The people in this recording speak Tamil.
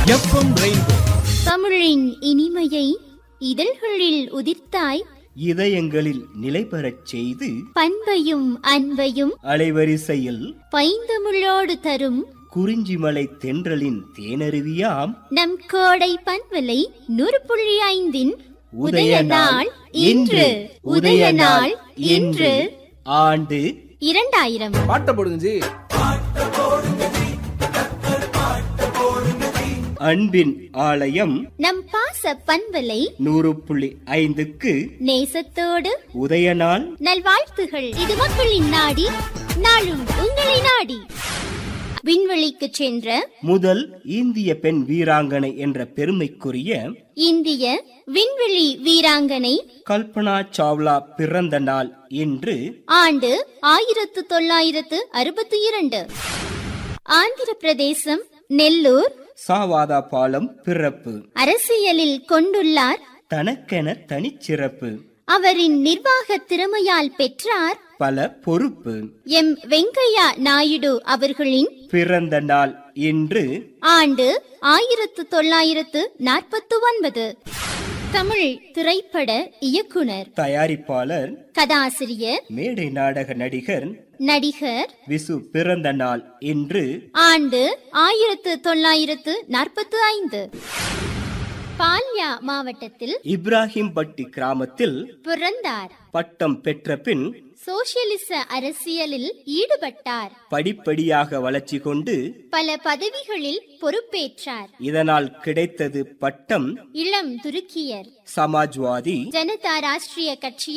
எஃப்எம் ரெயின்போ தமிழின் இனிமையை இதழ்களில் உதிர்த்தாய் இதயங்களில் நிலை பெறச் செய்து பண்பையும் அன்பையும் அலைவரிசையில் பைந்தமிழோடு தரும் குறிஞ்சிமலை தென்றலின் தேனருவியாம் நம் கோடை பண்பலை நூறு புள்ளி ஐந்தின் உதய நாள் இன்று உதய நாள் இன்று ஆண்டு இரண்டாயிரம் பாட்டை போடுங்க ஜி அன்பின் ஆலயம் நம் பாச பண்பலை நூறு புள்ளி ஐந்துக்கு நேசத்தோடு உதய நாள் நல்வாழ்த்துகள் இது மக்களின் நாடி நாளும் உங்களை நாடி விண்வெளிக்கு சென்ற முதல் இந்திய பெண் வீராங்கனை என்ற பெருமைக்குரிய இந்திய விண்வெளி வீராங்கனை கல்பனா சாவ்லா பிறந்த நாள் இன்று ஆண்டு ஆயிரத்து தொள்ளாயிரத்து அறுபத்தி இரண்டு ஆந்திர பிரதேசம் நெல்லூர் சாவாதா பாலம் பிறப்பு அரசியலில் கொண்டுள்ளார் தனக்கென தனிச்சிறப்பு அவரின் நிர்வாக திறமையால் பெற்றார் பல பொறுப்பு எம் வெங்கையா நாயுடு அவர்களின் பிறந்த நாள் இன்று ஆண்டு ஆயிரத்து தொள்ளாயிரத்து நாற்பத்தி ஒன்பது தமிழ் திரைப்பட இயக்குனர் தயாரிப்பாளர் கதாசிரியர் மேடை நாடக நடிகர் நடிகர் விசு பிறந்த நாள் இன்று ஆண்டு ஆயிரத்து தொள்ளாயிரத்து நாற்பத்தி ஐந்து பால்யா மாவட்டத்தில் இப்ராஹிம் பட்டி கிராமத்தில் பிறந்தார் பட்டம் பெற்ற பின் சோசியலிச அரசியலில் ஈடுபட்டார் படிப்படியாக வளர்ச்சி கொண்டு பல பதவிகளில் பொறுப்பேற்றார் இதனால் கிடைத்தது பட்டம் இளம் துருக்கியர் சமாஜ்வாதி ஜனதா ராஷ்டிரிய கட்சியை